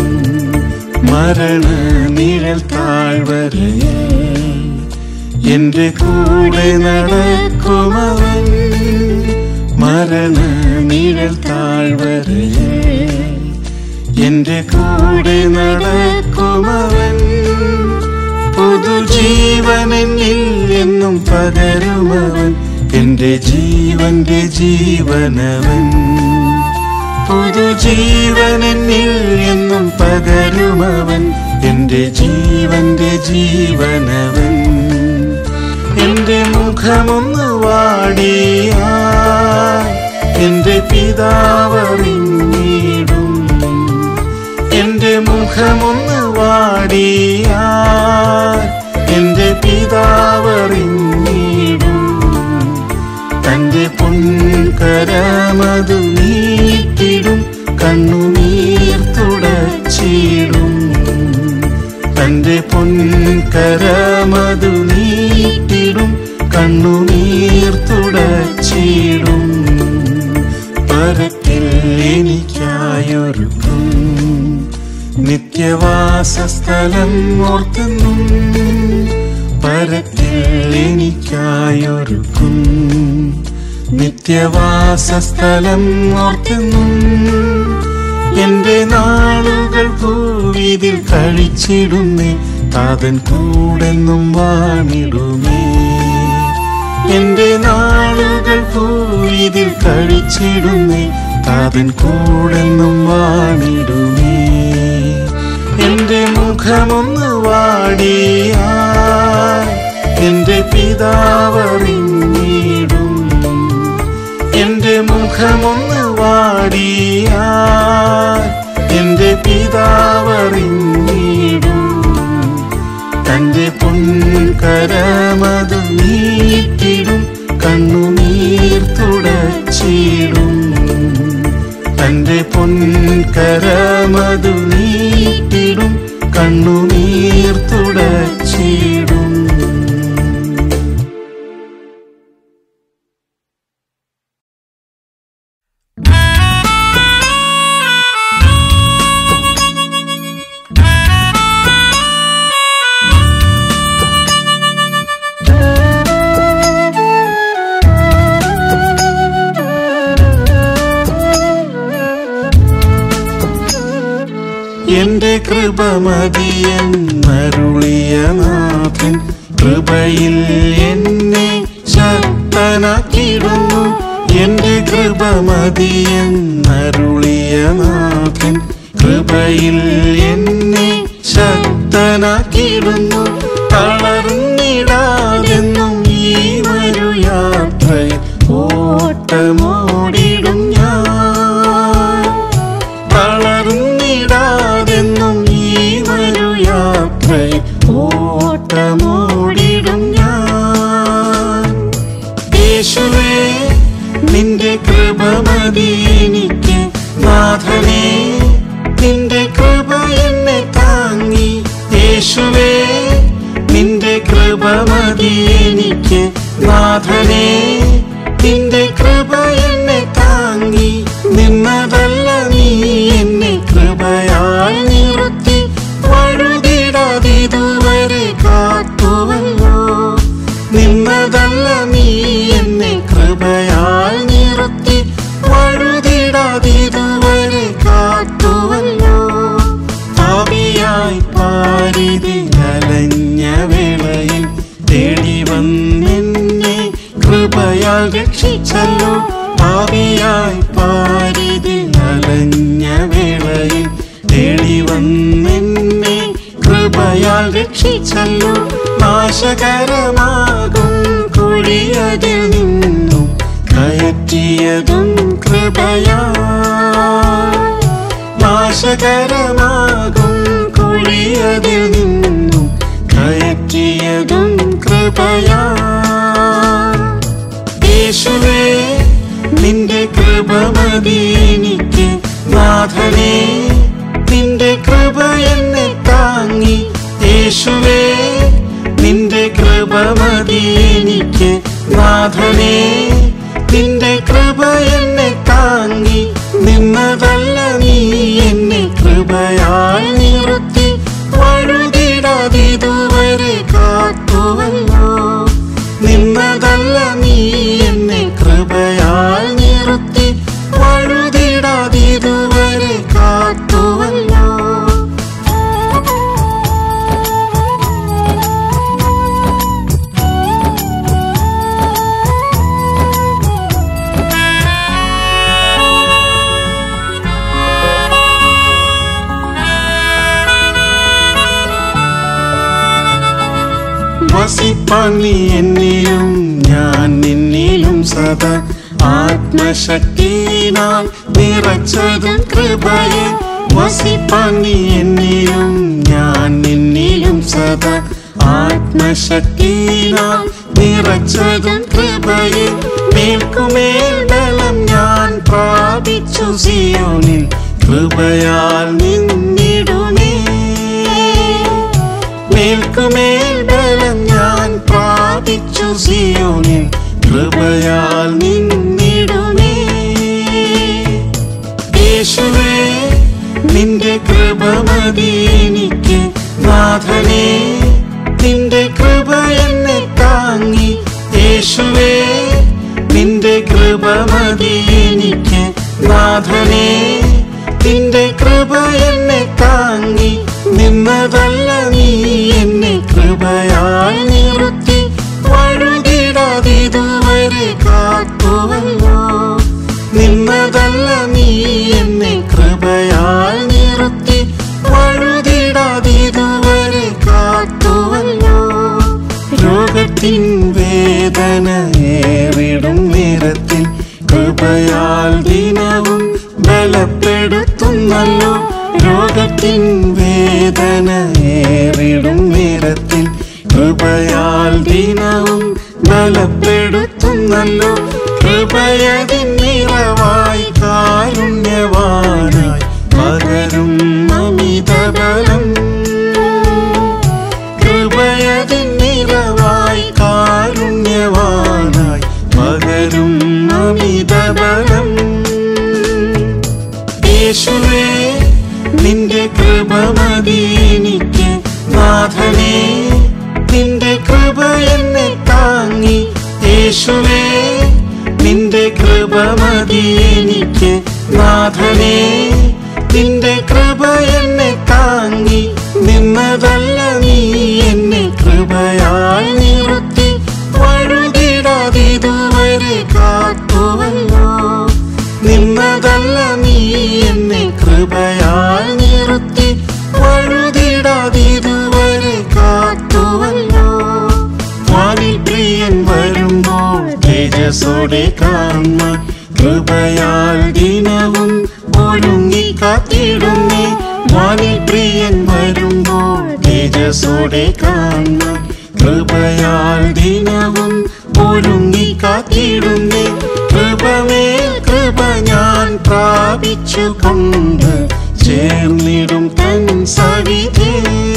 മരണ നിഴൽ താഴ്വരയിൽ എന്റെ കൂടെ നടക്കുമവൻ മരണ നിഴൽ താഴ്വരയിൽ എന്റെ കൂടെ നടക്കുമവൻ പുതുജീവനെന്നിൽ എന്നും പകരുമവൻ എന്റെ ജീവന്റെ ജീവനവൻ പുതുജീവനെന്നിൽ എന്നും പകരുമവൻ എന്റെ ജീവന്റെ ജീവനവൻ എന്റെ മുഖമൊന്ന് വാടിയാ എന്റെ പിതാവറിഞ്ഞിടും എന്റെ മുഖമൊന്ന് വാടിയാ എന്റെ പിതാവറിഞ്ഞിടും തന്റെ പൊൻകരമതു നീട്ടിടും കണ്ണുനീർ തുടച്ചിടും തന്റെ പൊൻകരമതു നീട്ടിടും കണ്ണുനീർ തുടച്ചിടും പരത്തിൽ എനിക്കായൊരുക്കും നിത്യ വാസസ്ഥലം ഓർത്തെന്നും പരത്തിൽ എനിക്കായൊരുക്കും നിത്യവാസസ്ഥലം ഓർത്തെന്നും എന്റെ നാളുകൾ ഭൂവിതിൽ കഴിച്ചിടുന്നേ താതൻ കൂടെന്നും വാണിടുമേ എന്റെ നാളുകൾ ഭൂവിതിൽ കഴിച്ചിടുന്നേ താതൻ കൂടെന്നും വാണിടുമേ എന്റെ മുഖമൊന്ന് വാടിയാ എന്റെ പിതാവറിഞ്ഞിടും എന്റെ മുഖമൊന്ന് വാടിയാ എന്റെ പിതാവറിഞ്ഞിടും തന്റെ പൊൻകരമതു നീട്ടിടും കണ്ണുനീർ തുടച്ചിടും തന്റെ പൊൻകരമതു നീട്ടിടും കണ്ണുനീർ തുടച്ചിടും എന്റെ കൃപമതിയെന്നരുളിയ നാഥൻ കൃപയിൽ എന്നെ ശക്തനാക്കിയിടുന്നു എന്റെ കൃപമതിയെന്നരുളിയ നാഥൻ കൃപയിൽ എന്നെ ശക്തനാക്കിയിടുന്നു തളർന്നിടാതെന്നും ഈ വരു യാത്രയിൽ ഓട്ടമോടിടും ഞാൻ തളർന്നിടാതെന്നും ഈ വരു യാത്രയിൽ ഓട്ടമോടിടും ഞാൻ യേശുവേ നിന്റെ കൃപ മതി എനിക്ക് നാഥനേ നിന്റെ കൃപ എന്നെ താങ്ങി യേശുവേ നിന്റെ കൃപ മതി എനിക്ക് നാഥനേ നിന്റെ കൃപ എന്നെ താങ്ങി നിന്നതല്ല നീ എന്നെ കൃപയാൽ നിർത്തി വഴുതിടാതിതുവരെ കാത്തുവല്ലോ നിന്നതല്ല നീ എന്നെ കൃപയാൽ നിർത്തി വഴുതിടാതിതുവരെ കാത്തുവല്ലോ പാപിയായി പാരിതി അലഞ്ഞ വേളയിൽ തേടി വന്നെന്നെ കൃപയാൽ രക്ഷിച്ചല്ലോ പാപിയായി പാരിതി അലഞ്ഞ വേളയിൽ തേടി വന്നെന്നെ കൃപയാൽ രക്ഷിച്ചല്ലോ നാശകരമാകും കുഴിയതിൽ നിന്നും കയറ്റിയതും കൃപയാ നാശകരമാകും കുഴിയതിൽ നിന്നും കയറ്റിയതും കൃപയാ യേശുവേ നിന്റെ കൃപ മതി എനിക്ക് നാഥനേ നിന്റെ കൃപ എന്നെ താങ്ങി യേശുവേ നിന്റെ കൃപ മതി എനിക്ക് നാഥനേ നിന്റെ കൃപ എന്നെ താങ്ങി നിന്നതല്ല നീ എന്നെ കൃപയാൽ നിർത്തി വഴുതിടാതിതുവരെ കാത്തുവല്ലോ നിന്നതല്ല നീ എന്നെ കൃപയാൽ നിർത്തി വഴുതിടാതിതുവരെ കാത്തുവല്ലോ വസിപ്പാൻ നീ എന്നിലും ഞാൻ നിന്നിലും സദാ ആത്മശക്തിനാൽ നിറച്ചതും കൃപയെ വസിപ്പാൻ നീ എന്നിലും ഞാൻ നിന്നിലും സദാ ആത്മശക്തിനാൽ നിറച്ചതും കൃപയെ മേൽക്കുമേൽ ബലം ഞാൻ പ്രാപിച്ചു സിയോനിൽ കൃപയാൽ നിന്നിടുമേ മേൽക്കുമേൽ ബലം ഞാൻ പ്രാപിച്ചു സിയോനിൽ കൃപയാൽ നിന്നിടുമേ യേശുവേ നിന്റെ കൃപ മതി എനിക്ക് നാഥനേ നിന്റെ കൃപ എന്നെ താങ്ങി യേശുവേ നിന്റെ കൃപ മതി എനിക്ക് നാഥനേ നിന്റെ കൃപ എന്നെ താങ്ങി നിന്നതല്ല നീ എന്നെ കൃപയാൽ നിർത്തി വഴുതിടാതിതുവരെ കാത്തുവല്ലോ നിന്നതല്ല നീ എന്നെ കൃപയാൽ നിർത്തി വഴുതിടാതിതുവരെ കാത്തുവല്ലോ രോഗത്തിൻ വേദന ഏറിടും നേരത്തിൽ കൃപയാൽ ദിനവും ബലപ്പെടുത്തുന്നല്ലോ രോഗത്തിൻ വേദന ഏറിടും നേരത്തിൽ കൃപയാൽ ദിനവും ബലപ്പെടുത്തുന്നല്ലോ കൃപയതിൻ നിറവായി കാരുണ്യവാനായി പകരും അമിതബലം കൃപയതിൻ നിറവായി കാരുണ്യവാനായി പകരും അമിതബലം യേശുവേ നിന്റെ കൃപ മതി എനിക്ക് നാഥനേ നിന്റെ കൃപ എന്നെ താങ്ങി യേശുവേ നിന്റെ കൃപ മതി എനിക്ക് നാഥനേ നിന്റെ കൃപ എന്നെ താങ്ങി നിന്നതല്ല നീ എന്നെ കൃപയാൽ നിർത്തി വഴുതിടാതിതുവരെ കാത്തുവല്ലോ നിന്നതല്ല നീ എന്നെ കൃപയാൽ നിർത്തി വഴുതിടാതിതുവരെ കാത്തുവല്ലോ വാനിൽ പ്രിയൻ വരുമ്പോൾ തേജസ്സോടെ കാണുവാൻ കൃപയാൽ ദിനവും ഒരുങ്ങി കാത്തിടുന്നേ വാനിൽ പ്രിയൻ വരുമ്പോൾ തേജസ്സോടെ കാണുവാൻ കൃപയാൽ ദിനവും ഒരുങ്ങി കാത്തിടുന്നേ കൃപമേൽ കൃപ ഞാൻ പ്രാപിച്ചു കൊണ്ട് ചേർന്നിടും തൻ സവിധേ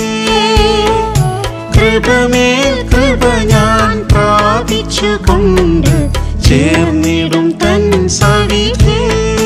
കൃപമേൽ കൃപ ഞാൻ പ്രാപിച്ചു കൊണ്ട് ചേർന്നിടും തൻ സവിധേ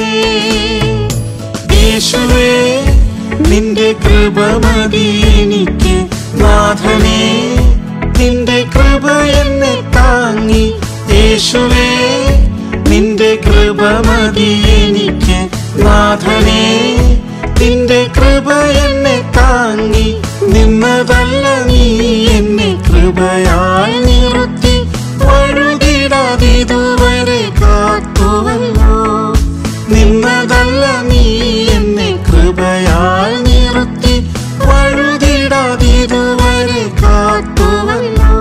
യേശുവേ നിന്റെ കൃപ മതി എനിക്ക് നാഥനേ നിന്റെ കൃപ എന്നെ താങ്ങി യേശുവേ നിന്റെ കൃപ മതി എനിക്ക് നാഥനേ നിന്റെ കൃപ എന്നെ താങ്ങി നിന്നതല്ല നീ എന്നെ കൃപയാൽ നിർത്തി വഴുതിടാതിതുവരെ കാത്തുവല്ലോ നിന്നതല്ല നീ എന്നെ കൃപയാൽ നിർത്തി വഴുതിടാതിതുവരെ കാത്തുവല്ലോ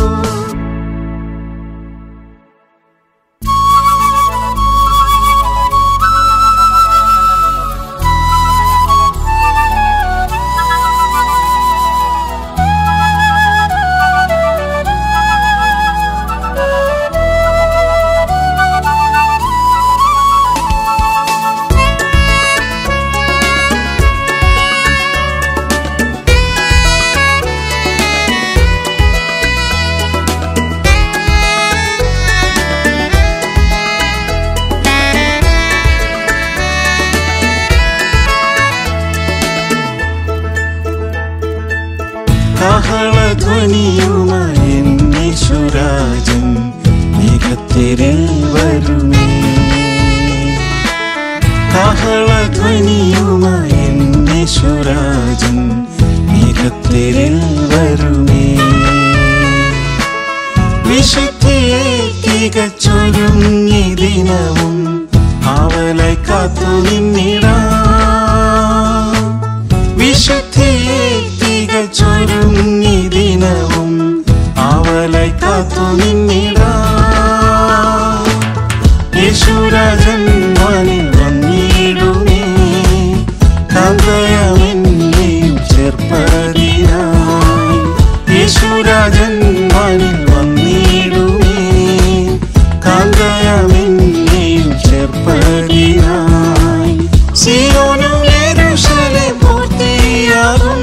കാഹളധ്വനിയുമായി എന്നീശ്വരാജൻ മേഘത്തിരിൽ വരുമേ കാഹളധ്വനിയുമായി എന്നീശ്വരാജൻ മേഘത്തിരിൽ വരുമേ വിശുദ്ധിയെ തികച്ചൊരുങ്ങി ദിനവും അവളെ കാത്തു നിന്നിടാം വിശുദ്ധിയെ തികച്ചൊരുങ്ങി ദിനവും അവളെ കാത്തു നിന്നിടാം യേശുരാജൻ വാനിൽ വന്നിടുമേ കാന്തയമെന്നെയും ചേർപ്പതിനായി യേശുരാജൻ വാനിൽ വന്നിടുമേ കാന്തയമെന്നെയും ചേർപ്പതിനായി സിയോനും യെരൂശലേം പൂർത്തിയാകും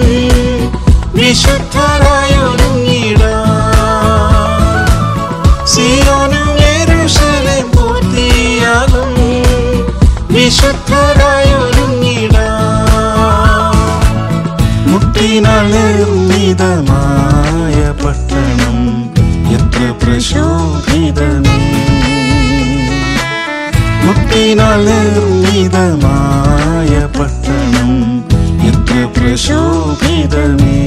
വിശുദ്ധരായൊരുങ്ങിടാം സിയോനും യെരൂശലേം പൂർത്തിയാകും വിശുദ്ധരായൊരുങ്ങിടാം പ്രശോഭിതമേ മുത്തിനാൽ നിർമ്മിതമായ പട്ടണം എത്ര പ്രശോഭിതമേ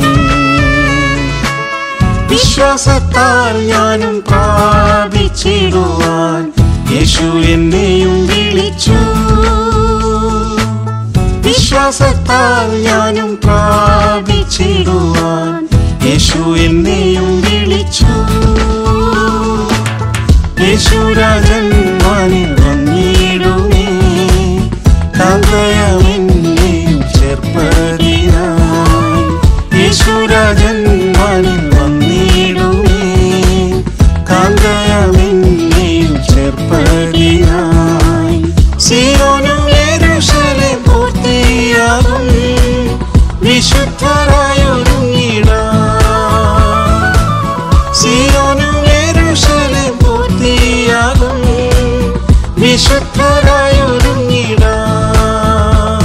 വിശ്വാസത്താൽ ഞാനും പ്രാപിച്ചിടുവാൻ യേശു എന്നെയും വിളിച്ചു വിശ്വാസത്താൽ ഞാനും പ്രാപിച്ചിടുവാൻ യേശു എന്നെയും വിളിച്ചു യേശുരാജൻ വാനിൽ വന്നിടുമേ കാന്തയമെന്നെയും ചേർപ്പതിനായി യേശുരാജൻ വാനിൽ വന്നിടുമേ കാന്തയമെന്നെയും ചേർപ്പതിനായി സിയോനും യെരൂശലേം പൂർത്തിയാകും വിശുദ്ധരായൊരുങ്ങിടാം സിയോനും യെരൂശലേം പൂർത്തിയാകും വിശുദ്ധരായൊരുങ്ങിടാം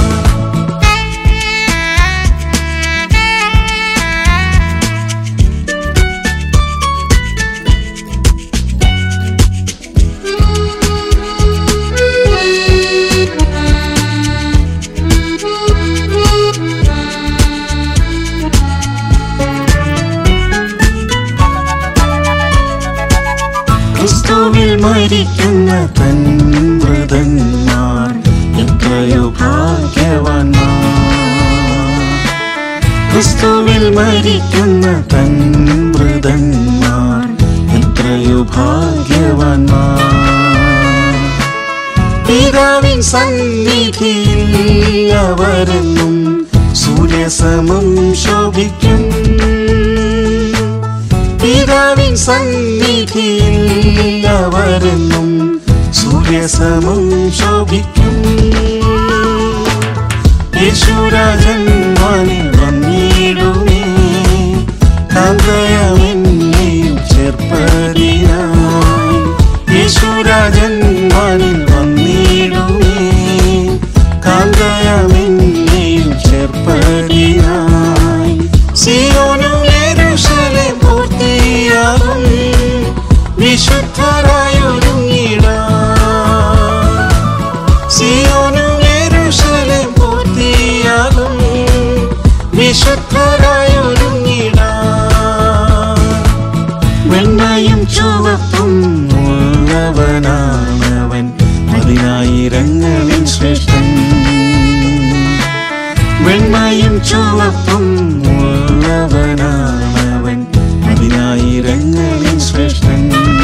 ക്രിസ്തുവിൽ മരിക്കുന്ന തൻ മൃതന്മാർ എത്രയോ ഭാഗ്യവാന്മാർ ക്രിസ്തുവിൽ മരിക്കുന്ന തൻ മൃതന്മാർ എത്രയോ ഭാഗ്യവാന്മാർ പിതാവിൻ സന്നിധിയിൽ അവരെന്നും സൂര്യസമം ശോഭിക്കും പിതാവിൻ സന്നിധിയിൽ അവരെന്നും സൂര്യസമം ശോഭിക്കും യേശുരാജൻ വാനിൽ വന്നിടുമേ കാന്തയമെന്നെയും ചേർപ്പതിനായി യേശുരാജൻ വാനിൽ വന്നിടുമേ കാന്തയമെന്നെയും ചേർപ്പതിനായി സിയോനും യെരൂശലേം പൂർത്തിയാകും വിശുദ്ധരായൊരുങ്ങിടാം സിയോനും യെരൂശലേം പൂർത്തിയാകും വിശുദ്ധരായൊരുങ്ങിടാം വെണ്ണയും ചുവപ്പും ഉള്ളവനാണവൻ പതിനായിരങ്ങളിൽ ശ്രേഷ്ഠൻ വെണ്മയും ചുവപ്പും ഉള്ളവനാണവൻ പതിനായിരങ്ങളിൽ ശ്രേഷ്ഠൻ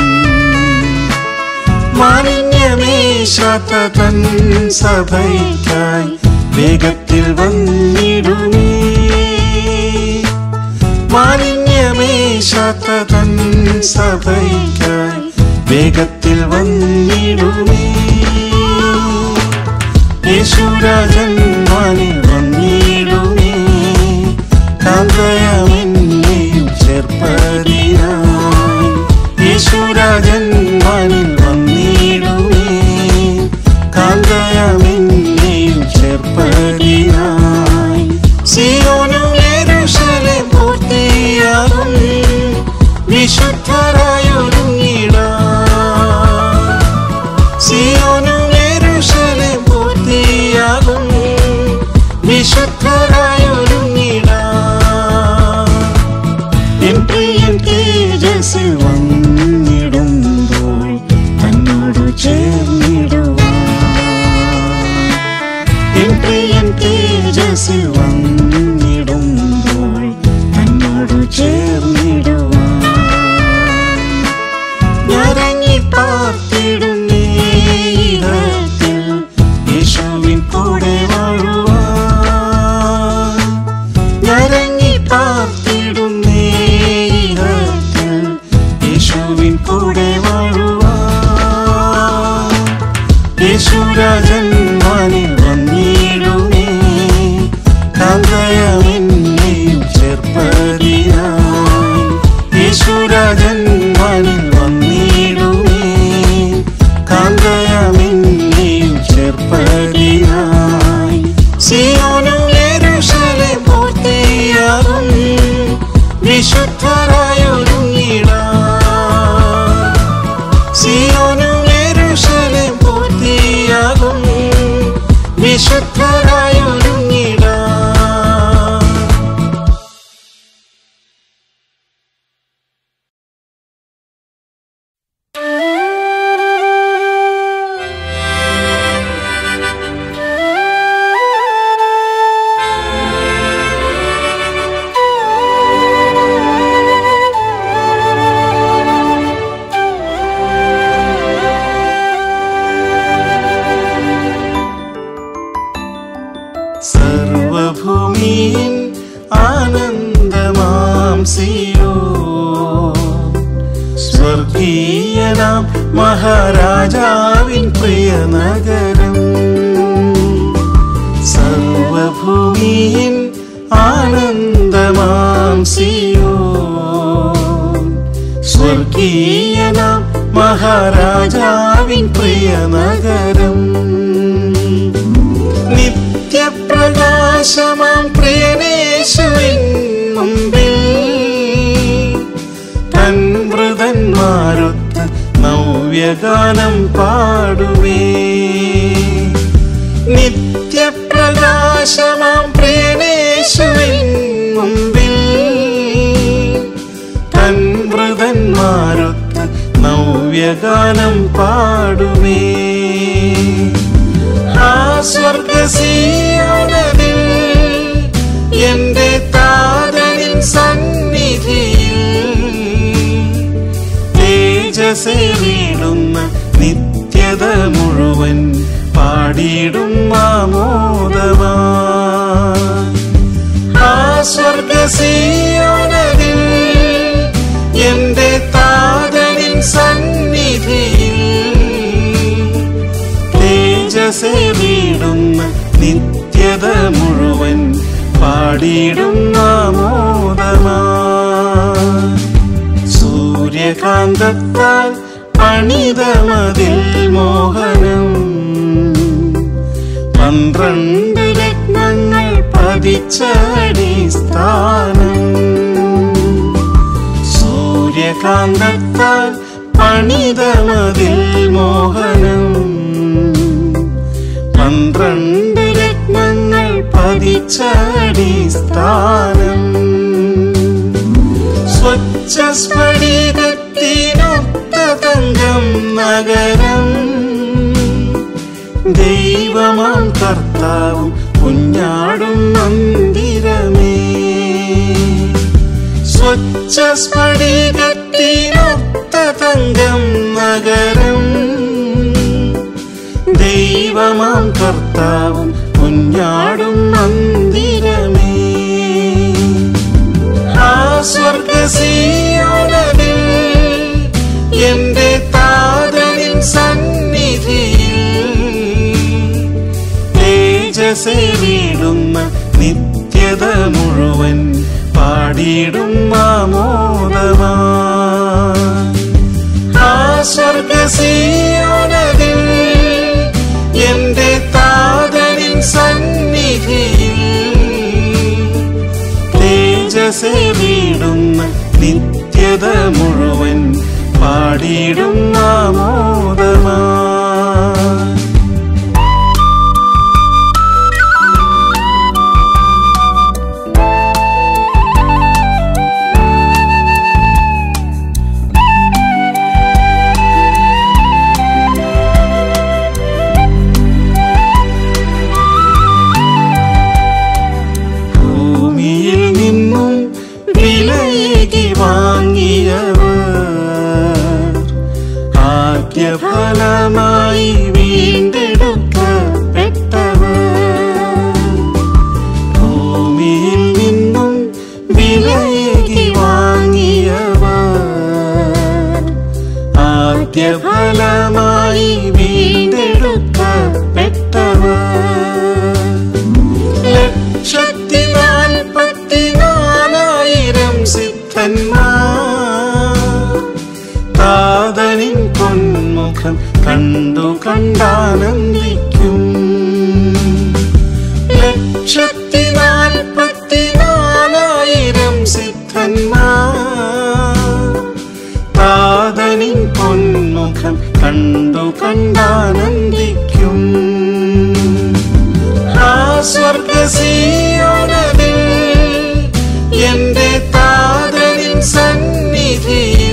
മാലിന്യമേശാത്ത തൻ സഭയ്ക്കായി വേഗത്തിൽ വന്നിടുമേ മാലിന്യമേശാത്ത തൻ സഭയ്ക്കായി വേഗത്തിൽ വന്നിടുമേ യേശുരാജൻ വാനിൽ വന്നിടുമേ കാന്തയമെന്നെയും ചേർപ്പതിനായി യേശുരാജൻ വാനിൽ വന്നിടുമേ കാന്തയമെന്നെയും ചേർപ്പതിനായി സിയോനും യെരൂശലേം പൂർത്തിയാകും വിശുദ്ധരായൊരുങ്ങിടാം സിയോനും യെരൂശലേം പൂർത്തിയാകും വിശുദ്ധരായൊരുങ്ങിടാം എൻ പ്രിയൻ തേജസ്സിൽ വന്നിടുമ്പോൾ സ്വർഗീയനാം മഹാരാജാവിൻ പ്രിയ നഗരം സർവഭൂമിയിൻ ആനന്ദമാം സിയോ സ്വർഗീയനാം മഹാരാജാവിൻ പ്രിയ നഗരം നിത്യപ്രകാശമാം പ്രിയനേശുവിൻ മുമ്പിൽ തൻ വൃതന്മാരൊത്ത് നവ്യഗാനം പാടുവേ നിത്യപ്രകാശമാം പ്രിയനേശുവിൻ മുമ്പിൽ തൻ വൃതന്മാരൊത്ത് നവ്യഗാനം പാടുവേ ആ സ്വർഗസീയോനതിൽ എന്റെ താതനിൻ സന്നിധിയിൽ തേജസേറിയിടുന്ന നിത്യത മുഴുവൻ പാടിയിടും ആമോദമാ ആ സ്വർഗസീയോനതിൽ എന്റെ താതനിൻ സന്നിധിയിൽ തേജസേറിയിടുന്ന നിത്യത മുഴുവൻ പാടിയിടും ആമോദമാ സൂര്യകാന്തത്താൽ പണിതമതിൽ മോഹനം പന്ത്രണ്ട് രത്നങ്ങൾ പതിച്ച അടിസ്ഥാനം സൂര്യകാന്തത്താൽ പണിതമതിൽ മോഹനം പന്ത്രണ്ട് രത്നങ്ങൾ പതിച്ച അടിസ്ഥാനം സ്വച്ഛ സ്ഫടികത്തിനൊത്ത തങ്കം നഗരം ദൈവമാം കർത്താവും കുഞ്ഞാടും മന്ദിരമേ സ്വച്ഛ സ്ഫടികത്തിനൊത്ത തങ്കം നഗരം ദൈവമാം കർത്താവും കുഞ്ഞാടും മന്ദിരമേ ആ സ്വർഗസീയോനവിൽ എന്റെ താതനിൻ സന്നിധിയിൽ തേജസേറിയിടുന്ന നിത്യത മുഴുവൻ പാടിയിടും ആമോദമാ ആ സ്വർഗസീയോനവിൽ എന്റെ താതനിൻ സന്നിധിയിൽ തേജസേറിയിടുന്ന നിത്യത മുഴുവൻ പാടിയിടും ആമോദമാ ഭൂമിയിൽ നിന്നും വിലയേകി വാങ്ങിയവർ ആദ്യഫലമായി വീണ്ടെടുക്കപ്പെട്ടവർ ഭൂമിയിൽ നിന്നും വിലയേകി വാങ്ങിയവർ ആദ്യഫലമായി വീണ്ടെടുക്കപ്പെട്ടവർ ലക്ഷത്തി നാൽപ്പത്തിനാലായിരം സിദ്ധന്മാർ താതനിൻ പൊന്മുഖം കണ്ടു കണ്ടാനന്ദിക്കും ലക്ഷത്തി നാൽപ്പത്തിനാലായിരം സിദ്ധന്മാർ താതനിൻ പൊന്മുഖം കണ്ടു കണ്ടാനന്ദിക്കും ആ സ്വർഗസീയോനവിൽ എന്റെ താതനിൻ സന്നിധിയിൽ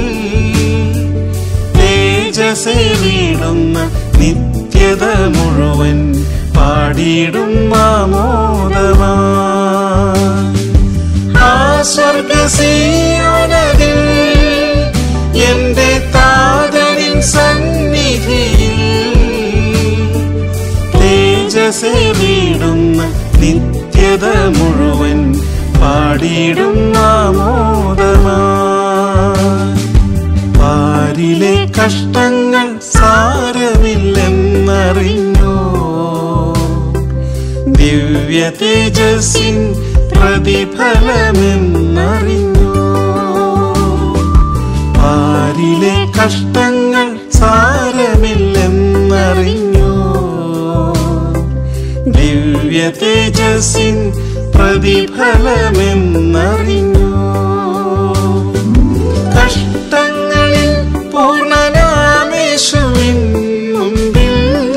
തേജസേറിയിടുന്ന നിത്യത മുഴുവൻ പാടിയിടും ആമോദമാ ആ സ്വർഗസീയോനവിൽ എന്റെ താതനിൻ സന്നിധിയിൽ തേജസേറിയിടുന്ന നിത്യത മുഴുവൻ പാടിയിടും ആമോദമാ പാരിലെ കഷ്ടങ്ങൾ സാരമില്ലെന്നറിഞ്ഞോ ദിവ്യ തേജസ്സിൻ പ്രതിഫലമെന്നറിഞ്ഞോ പാരിലെ കഷ്ടങ്ങൾ സാരമില്ലെന്നറിഞ്ഞോ ദിവ്യ തേജസ്സിൻ പ്രതിഫലമെന്നറിഞ്ഞോ കഷ്ടങ്ങളിൽ പൂർണ്ണനാമേശുവിൻ മുമ്പിൽ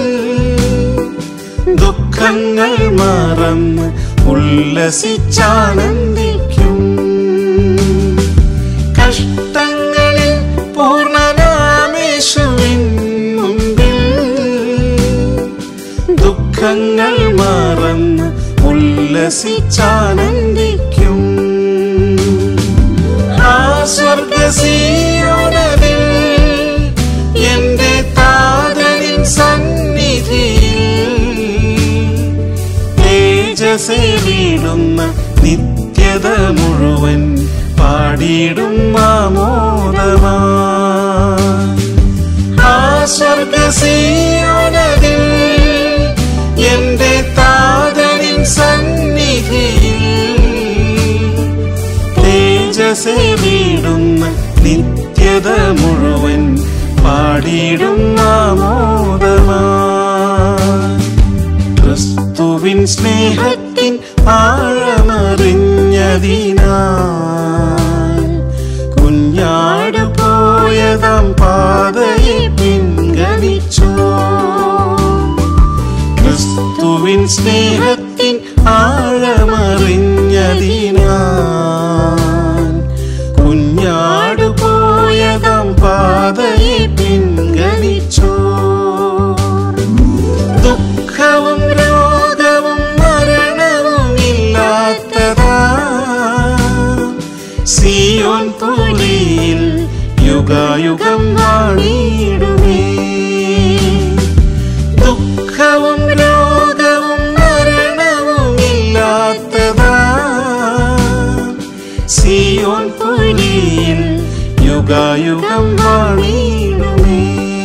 ദുഃഖങ്ങൾ മറന്ന് ഉല്ലസിച്ചാനന്ദിക്കും കഷ്ടങ്ങളിൽ പൂർണ്ണനാമേശുവിൻ മുമ്പിൽ ദുഃഖങ്ങൾ മറന്ന് ഉല്ലസിച്ചാനന്ദിക്കും ആ സ്വർഗസീയോനതിൽ എന്റെ താതനിൻ സന്നിധിയിൽ തേജസേലിടുന്ന നിത്യത മുഴുവൻ പാടിയിടും ആമോദമായി ആ സ്വർഗസീയോനതിൽ എന്റെ താതനിൻ സന്നിധിയിൽ തേജസേലിടുന്ന നിത്യത മുഴുവൻ പാടിയിടും ആമോദമായി ക്രിസ്തുവിൻ സ്നേഹത്തിൻ ആഴമറിഞ്ഞതിനാൽ കുഞ്ഞാട് പോയതാം പാതയെ പിൻഗണിച്ചോ ക്രിസ്തുവിൻ സ്നേഹത്തിൻ ആഴമറിഞ്ഞതിനാൽ കുഞ്ഞാട് പോയതാം പാതയെ പിൻഗണിച്ചോ ദുഃഖവും രോഗവും മരണവും ഇല്ലാത്തതാ സിയോൻ പുലിയിൽ യുഗായുഗം വാണിടുമേ ദുഃഖവും രോഗവും മരണവും ഇല്ലാത്തതാ സിയോൻ പുലിയിൽ യുഗായുഗം വാണിടുമേ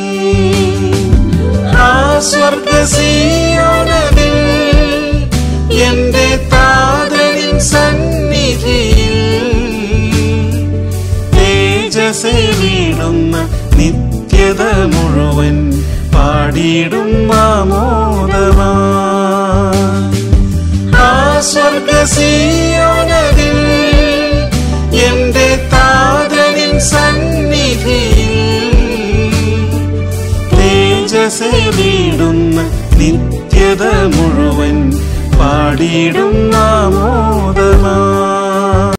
ആ സ്വർഗസീയോനതിൽ എന്റെ താതനിൻ സന്നിധിയിൽ തേജസേലിടുന്ന നിത്യത മുഴുവൻ പാടിയിടും ആമോദമായി ആ സ്വർഗസീയോനതിൽ എന്റെ താതനിൻ സന്നിധിയിൽ തേജസേലിടുന്ന നിത്യത മുഴുവൻ പാടിയിടും